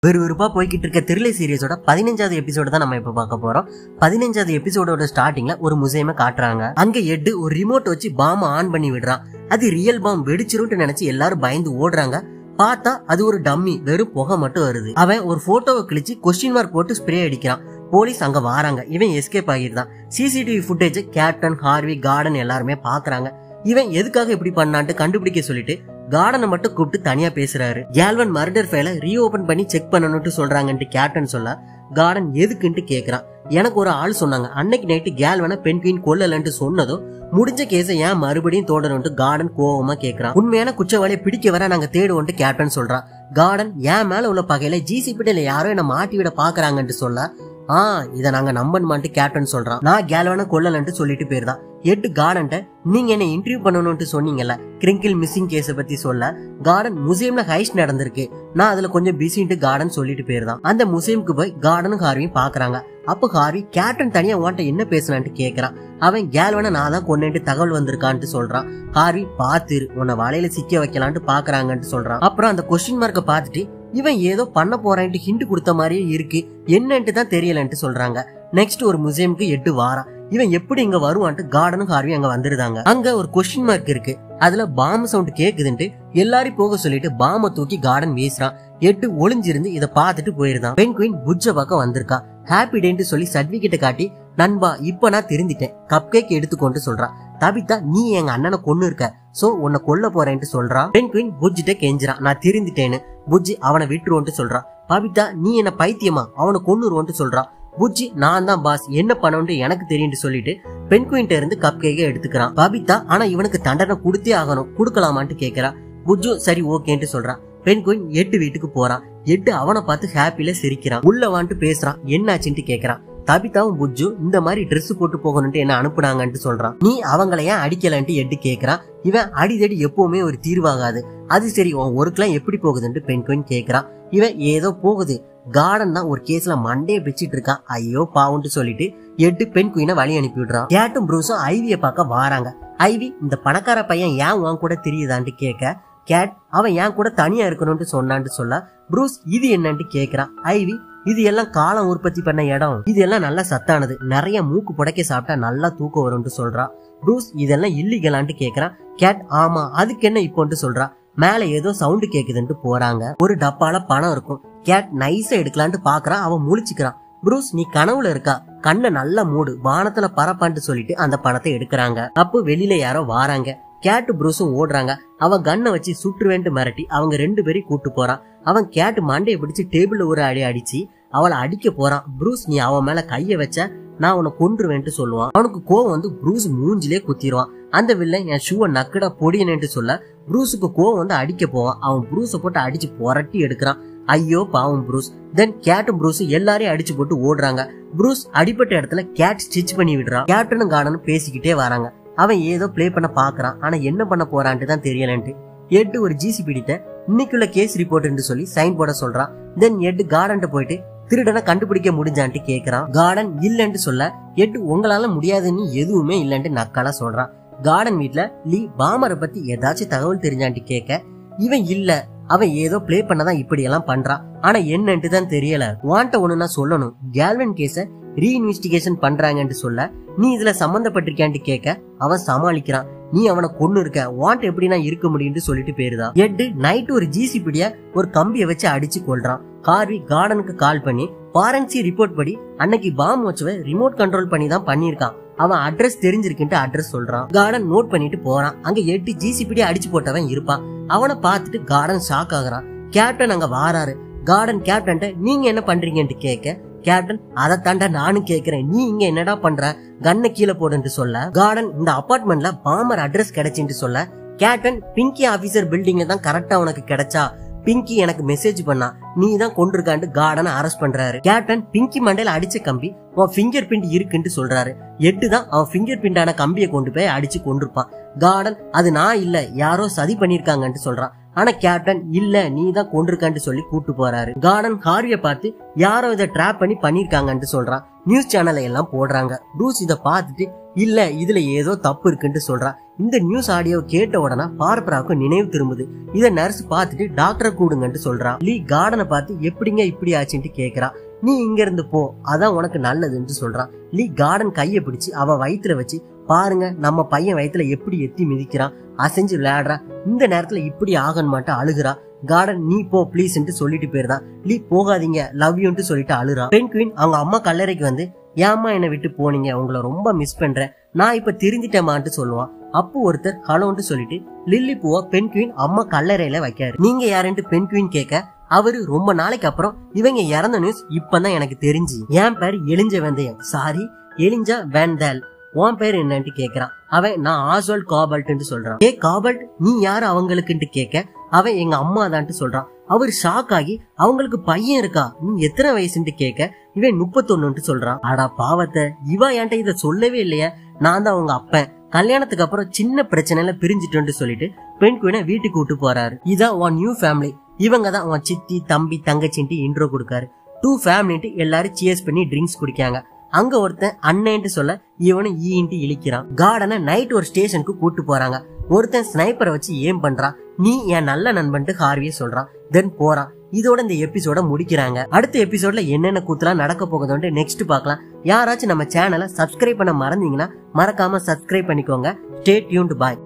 விறுவிறுப்பா போய்கிட்டு இருக்க திருளை சீரியஸோட பதினஞ்சாவது எபிசோடு தான் நம்ம இப்ப பார்க்க போறோம் பதினஞ்சாவது எபிசோடோட ஸ்டார்டிங்ல ஒரு முசியமை காட்டுறாங்க அங்க எட்டு ஒரு ரிமோட் வச்சு பாம் ஆன் பண்ணி விடுறான் அது ரியல் பாம் வெடிச்சிரும்னு நினைச்சு எல்லாரும் பயந்து ஓடுறாங்க பார்த்தா அது ஒரு டம்மி வெறும் புகை மட்டும் வருது அவன் ஒரு போட்டோவை கிழிச்சு கொஸ்டின் மார்க் போட்டு ஸ்ப்ரே அடிக்கிறான் போலீஸ் அங்க வராங்க இவன் எஸ்கேப் ஆகிருந்தான் CCTV footage captain Harvey Gordon எல்லாருமே பாக்குறாங்க இவன் எதுக்காக இப்படி பண்ணான்ட்டு கண்டுபிடிக்க சொல்லிட்டு கார்டனை மட்டும் கூப்பிட்டு தனியா பேசுறாரு கேல்வன் மர்டர் ஃபைல ரீஓபன் பண்ணி செக் பண்ணணும்னு சொல்றாங்கன்ட்டு கேப்டன் சொல்ல கார்டன் எதுக்குன்ட்டு கேக்குறான் எனக்கு ஒரு ஆள் சொன்னாங்க அன்னைக்கு நைட்டு கேல்வனை பெண் குயின் கொல்லலன்ட்டு சொன்னதும் முடிஞ்ச கேஸை ஏன் மறுபடியும் தோடணும்ட்டு கார்டன் கோவமா கேக்குறான் உண்மையான குற்றவாளியை பிடிக்க வர நாங்க தேடுவோம்ட்டு கேப்டன் சொல்றான் கார்டன் என் மேல உள்ள பகையில ஜிசிபிடில யாரோ என்ன மாட்டி விட பாக்குறாங்கன்ட்டு சொல்ல ஆ இத நாங்க நம்பணுமான்ட்டு கேப்டன் சொல்றான் நான் கேல்வனை கொல்லலன்ட்டு சொல்லிட்டு போயிருந்தான் எட்டு கார்டன்ட்ட நீங்க என்ன இன்டர்வியூ பண்ணணும்ட்டு சொன்னீங்கல்ல கிரிங்கிள் மிஸ்ஸிங் கேஸ பத்தி சொல்ல கார்டன் முசியம்ல ஹைஸ்ட் நடந்திருக்கு நான் அதுல கொஞ்சம் பிஸின்ட்டு கார்டன் சொல்லிட்டு போயிருந்தான் அந்த முசியம்க்கு போய் கார்டனும் ஹார்வியும் பாக்குறாங்க அப்ப ஹார்வி கேப்டன் தனியா உன்ட்ட என்ன பேசுனான்ட்டு கேக்குறான் அவன் கேல்வனை நான் தான் கொன்னேன்ட்டு தகவல் வந்திருக்கான்ட்டு சொல்றான் ஹார்வி பாத்துரு உன்னை வலையில சிக்க வைக்கலான்ட்டு பாக்குறாங்கன்ட்டு சொல்றான் அப்புறம் அந்த கொஸ்டின் மார்க்க பார்த்துட்டு இவன் ஏதோ பண்ண போறான்ட்டு ஹிண்ட் கொடுத்த மாதிரியே இருக்கு என்னன்ட்டு தான் தெரியலன்ட்டு சொல்றாங்க நெக்ஸ்ட் ஒரு மியூசியம்க்கு எட்டு வாரான் இவன் எப்படி இங்க வருவான்ட்டு கார்டனும் ஹார்வி அங்க வந்துருந்தாங்க அங்க ஒரு கொஸ்டின் மார்க் இருக்கு அதுல பாம் சவுண்ட் கேக்குதுன்ட்டு எல்லாரும் போக சொல்லிட்டு பாம தூக்கி கார்டன் வீசுறான் எட்டு ஒளிஞ்சிருந்து இத பார்த்துட்டு போயிருந்தான் பெண் குயின் புஜ்ஜ பக்கம் வந்திருக்கா ஹாப்பி டேன்ட்டு சொல்லி சர்டிபிகேட்டை காட்டி நண்பா இப்ப நான் திருந்திட்டேன் கப் கேக் எடுத்துக்கொண்டு சொல்றான் தபிதா நீ எங்க அண்ணனை கொன்னு இருக்க சோ உன்னை கொல்ல போறேன்ட்டு சொல்றான் பெண் குயின் புஜ்ஜிட்ட கெஞ்சிரான் நான் திருந்திட்டேன்னு புஜ்ஜி அவனை விட்டுருவோன்ட்டு சொல்றான் பபிதா நீ என்ன பைத்தியமா அவனை கொன்னுருவோன்ட்டு சொல்றான் புஜ்ஜி நான் தான் பாஸ் என்ன பண்ணணும்னு எனக்கு தெரியும்னு சொல்லிட்டு பெண் குயின்ட்ட இருந்து கப் கேக்க எடுத்துக்கிறான் பபிதா ஆனா இவனுக்கு தண்டனை கொடுத்தே ஆகணும் கொடுக்கலாமான்ட்டு கேக்குறா புஜ்ஜு சரி ஓகேன்ட்டு சொல்றான் பெண் குயின் எட்டு வீட்டுக்கு போறான் எட்டு அவனை பார்த்து ஹாப்பில சிரிக்கிறான் உள்ள வந்துட்டு பேசுறான் என்னாச்சுன்ட்டு கேக்குறான் தபிதாவும் புஜ்ஜு இந்த மாதிரி Dress போட்டு போகணும்ட்டு என்ன அனுப்புனாங்கன்ட்டு சொல்றான் நீ அவங்கள ஏன் அடிக்கலன்ட்டு எட்டு கேக்குறான் இவன் அடிதடி எப்பவுமே ஒரு தீர்வாகாது அது சரி உன் ஒர்க்லாம் எப்படி போகுதுன்ட்டு பெண் குயின் கேக்குறான் இவன் ஏதோ போகுது கார்டன் தான் ஒரு கேஸ்ல மண்டையை பிச்சிட்டு இருக்கான் ஐயோ பாவுன்ட்டு சொல்லிட்டு எட்டு பெண் குயினை வழி அனுப்பி விடுறான் கேட்டும் ப்ரூஸும் ஐவிய பார்க்க வாராங்க ஐவி இந்த பணக்கார பையன் ஏன் உன் கூட தெரியுதான்ட்டு கேட்க கேட் அவன் ஏன் கூட தனியா இருக்கணும்ட்டு சொன்னான்ட்டு சொல்ல ப்ரூஸ் இது என்னன்ட்டு கேக்குறான் ஐவி இது எல்லாம் காலம் உற்பத்தி பண்ண இடம் இது எல்லாம் நல்லா சத்தானது நிறைய மூக்கு புடைக்க சாப்பிட்டா நல்லா தூக்கம் வரும்னு சொல்றான் ப்ரூஸ் இதெல்லாம் இல்லீகலான்ட்டு கேக்குறான் கேட் ஆமா அதுக்கு என்ன இப்போன்ட்டு சொல்றான் மேல ஏதோ சவுண்டு கேக்குதுன்ட்டு போறாங்க ஒரு டப்பால பணம் இருக்கும் கேட் நைஸா எடுக்கலான்ட்டு பாக்குறான் அவன் முழிச்சுக்கிறான் ப்ரூஸ் நீ கனவுல இருக்கா கண்ணை நல்லா மூடு வானத்துல பரப்பான்ட்டு சொல்லிட்டு அந்த பணத்தை எடுக்கிறாங்க அப்போ வெளியில யாரோ வாராங்க கேட்டு ப்ரூஸும் ஓடுறாங்க அவன் கண்ணை வச்சு சுற்றுவேன்ட்டு மிரட்டி அவங்க ரெண்டு பேரையும் கூட்டு போறான் அவன் கேட்டு மண்டையை பிடிச்சு டேபிள்ல ஒரு அடி அடிச்சு அவளை அடிக்க போறான் ப்ரூஸ் நீ அவன் மேல கைய வச்ச நான் உன்னை கொன்றுவேன்ட்டு சொல்லுவான் அவனுக்கு கோவம் வந்து ப்ரூஸ் மூஞ்சிலே குத்திடுவான் அந்த வில்லன் என் ஷூவை நக்கடா பொடியனேன்ட்டு சொல்ல ப்ரூஸுக்கு கோவம் வந்து அடிக்க போவான் அவன் ப்ரூஸை போட்டு அடிச்சு புரட்டி எடுக்கிறான் ஐயோ பாவம் ப்ரூஸ் தென் கேட்டும் ப்ரூஸ் எல்லாரையும் அடிச்சு போட்டு ஓடுறாங்க ப்ரூஸ் அடிப்பட்ட இடத்துல கேட் ஸ்டிச் பண்ணி விடுறான் கேப்டனும் கார்டனும் பேசிக்கிட்டே வராங்க அவன் ஏதோ ப்ளே பண்ண பாக்குறான் ஆனா என்ன பண்ண போறான்ட்டு தான் தெரியலன்ட்டு எட்டு ஒரு ஜிசிபிடிட்ட இன்னைக்குள்ள கேஸ் ரிப்போர்ட்னு சொல்லி சைன் போட சொல்றான் தென் எட்டு கார்டன்ட்ட போயிட்டு திருடனை கண்டுபிடிக்க முடிஞ்சான்ட்டு கேக்குறான் கார்டன் இல்லன்ட்டு சொல்ல எட்டு உங்களால முடியாதுன்னு எதுவுமே இல்லன்ட்டு நக்காலா சொல்றான் கார்டன் வீட்ல லீ பாமரை பத்தி ஏதாச்சும் தகவல் தெரிஞ்சான்ட்டு கேட்க இவன் இல்ல அவன் ஏதோ ப்ளே பண்ணதான் இப்படி எல்லாம் பண்றான் ஆனா என்னன்ட்டு தான் தெரியல வாண்ட ஒண்ணு நான் சொல்லணும் கேல்வன் கேஸ ரீஇன்வெஸ்டிகேஷன் பண்றாங்கன்ட்டு சொல்ல நீ இதுல சம்பந்தப்பட்டிருக்கான்ட்டு கேட்க அவன் சமாளிக்கிறான் நீ அவனை கொன்னு இருக்க வாண்ட் எப்படின்னா இருக்க முடியும்னு சொல்லிட்டு போயிருதான் எட்டு நைட் ஒரு ஜிசிபிடிய ஒரு கம்பிய வச்சு அடிச்சு கொள்றான் கார்வி கார்டனுக்கு கால் பண்ணி ஃபாரன்சி ரிப்போர்ட் படி அன்னைக்கு பாம் வச்சுவ ரிமோட் கண்ட்ரோல் பண்ணி தான் பண்ணிருக்கான் அவன் அட்ரஸ் தெரிஞ்சிருக்குன்ட்டு அட்ரஸ் சொல்றான் கார்டன் நோட் பண்ணிட்டு போறான் அங்க எட்டு ஜிசிபிடி அடிச்சு போட்டவன் இருப்பான் அவனை பார்த்துட்டு கார்டன் ஷாக் ஆகுறான் கேப்டன் அங்க வாராரு கார்டன் கேப்டன்ட்ட நீங்க என்ன பண்றீங்கன்ட்டு கேட்க கேப்டன் அதை தாண்டா நானும் கேக்குறேன் நீ இங்க என்னடா பண்ற கண்ணை கீழே போடுன்ட்டு சொல்ல கார்டன் இந்த அபார்ட்மெண்ட்ல பாமர் அட்ரஸ் கிடைச்சுட்டு சொல்ல கேப்டன் பிங்கி ஆபீசர் பில்டிங்ல தான் கரெக்டா உனக்கு கிடைச்சா பிங்கி எனக்கு மெசேஜ் பண்ணா நீ தான் கொண்டிருக்கான்ட்டு கார்டனை அரெஸ்ட் பண்றாரு கேப்டன் பிங்கி மண்டையில அடிச்ச கம்பி உன் ஃபிங்கர் பிரிண்ட் இருக்குன்ட்டு சொல்றாரு எட்டு தான் அவன் ஃபிங்கர் பிரிண்டான கம்பியை கொண்டு போய் அடிச்சு கொண்டிருப்பான் கார்டன் அது நான் இல்ல யாரோ சதி பண்ணிருக்காங்கன்ட்டு சொல்றான் ஆனா கேப்டன் இல்ல நீ தான் கொண்டிருக்கான்ட்டு சொல்லி கூட்டு போறாரு கார்டன் ஹாரிய பார்த்து யாரோ இதை ட்ராப் பண்ணி பண்ணிருக்காங்கன்ட்டு சொல்றான் நியூஸ் சேனலை எல்லாம் போடுறாங்க ப்ரூஸ் இதை பார்த்துட்டு இல்ல இதுல ஏதோ தப்பு இருக்குன்ட்டு சொல்றா இந்த நியூஸ் ஆடியோ கேட்ட உடனே பார்பராவுக்கு நினைவு திரும்புது இத நர்ஸ் பார்த்துட்டு டாக்டரை கூடுங்கன்ட்டு சொல்றா லீ கார்டனை பார்த்து எப்படிங்க இப்படி ஆச்சுன்ட்டு கேக்குறா நீ இங்க இருந்து போ அதான் உனக்கு நல்லதுன்னு சொல்றான் லீ கார்டன் கைய பிடிச்சு அவ வயித்துல வச்சு பாருங்க நம்ம பையன் வயித்துல எப்படி எத்தி மிதிக்கிறான் அசைஞ்சு விளையாடுறா இந்த நேரத்துல இப்படி ஆகணுமாட்டு அழுகுறா கார்டன் நீ போ ப்ளீஸ்ன்ட்டு சொல்லிட்டு போயிருதான் லீ போகாதீங்க லவ் யூன்ட்டு சொல்லிட்டு அழுறா பெண் குயின் அவங்க அம்மா கல்லறைக்கு வந்து ஏம்மா என்னை விட்டு போனீங்க உங்களை ரொம்ப மிஸ் பண்றேன் நான் இப்ப திருந்திட்டேமான்ட்டு சொல்லுவான் அப்போ ஒருத்தர் ஹலோன்ட்டு சொல்லிட்டு லில்லி பூவை பெண் குயின் அம்மா கல்லறையில வைக்காரு நீங்க யாருன்ட்டு பெண் குயின் கேட்க அவரு ரொம்ப நாளைக்கு அப்புறம் இவங்க இறந்த நியூஸ் இப்பதான் எனக்கு தெரிஞ்சு என் பேர் எலிஞ்ச வெந்தயம் சாரி எலிஞ்சா வேண்டல் உன் பேர் என்னன்ட்டு கேக்குறான் அவன் நான் ஆஸ்வால்ட் காபல்ட்னு சொல்றான் ஏ காபல்ட் நீ யாரு அவங்களுக்குன்ட்டு கேட்க அவன் எங்க அம்மா தான்ட்டு சொல்றான் அவர் ஷாக் ஆகி அவங்களுக்கு பையன் இருக்கா நீ எத்தனை வயசுன்ட்டு கேட்க இவன் முப்பத்தொன்னுட்டு சொல்றான் ஆடா பாவத்தை இவன் என்கிட்ட இத சொல்லவே இல்லையா நான் தான் அவங்க அப்பன் கல்யாணத்துக்கு அப்புறம் சின்ன பிரச்சனைல பிரிஞ்சிட்டோன்னு சொல்லிட்டு பெண் குயினை வீட்டுக்கு விட்டு போறாரு இதான் உன் நியூ ஃபேமிலி இவங்க தான் உன் சித்தி தம்பி தங்கச்சின்ட்டு இன்ட்ரோ கொடுக்காரு டூ ஃபேமிலின்ட்டு எல்லாரும் சியர்ஸ் பண்ணி ட்ரிங்க்ஸ் குடிக்காங்க அங்க ஒருத்தன் அண்ணன்ட்டு சொல்ல இவனும் ஈன்ட்டு இழிக்கிறான் கார்டனை நைட் ஒரு ஸ்டேஷனுக்கு கூட்டு போறாங்க ஒருத்தன் ஸ்னைப்பரை வச்சு ஏம் பண்றான் நீ என் நல்ல நண்பன்ட்டு ஹார்வியே சொல்றான் தென் போறான் இதோட இந்த எபிசோட முடிக்கிறாங்க அடுத்த எபிசோட்ல என்னென்ன கூத்துலாம் நடக்க போகுதுன்ட்டு நெக்ஸ்ட் பார்க்கலாம் யாராச்சும் நம்ம சேனலை சப்ஸ்கிரைப் பண்ண மறந்தீங்கன்னா மறக்காம சப்ஸ்கிரைப் பண்ணிக்கோங்க ஸ்டே டியூன்டு பாய்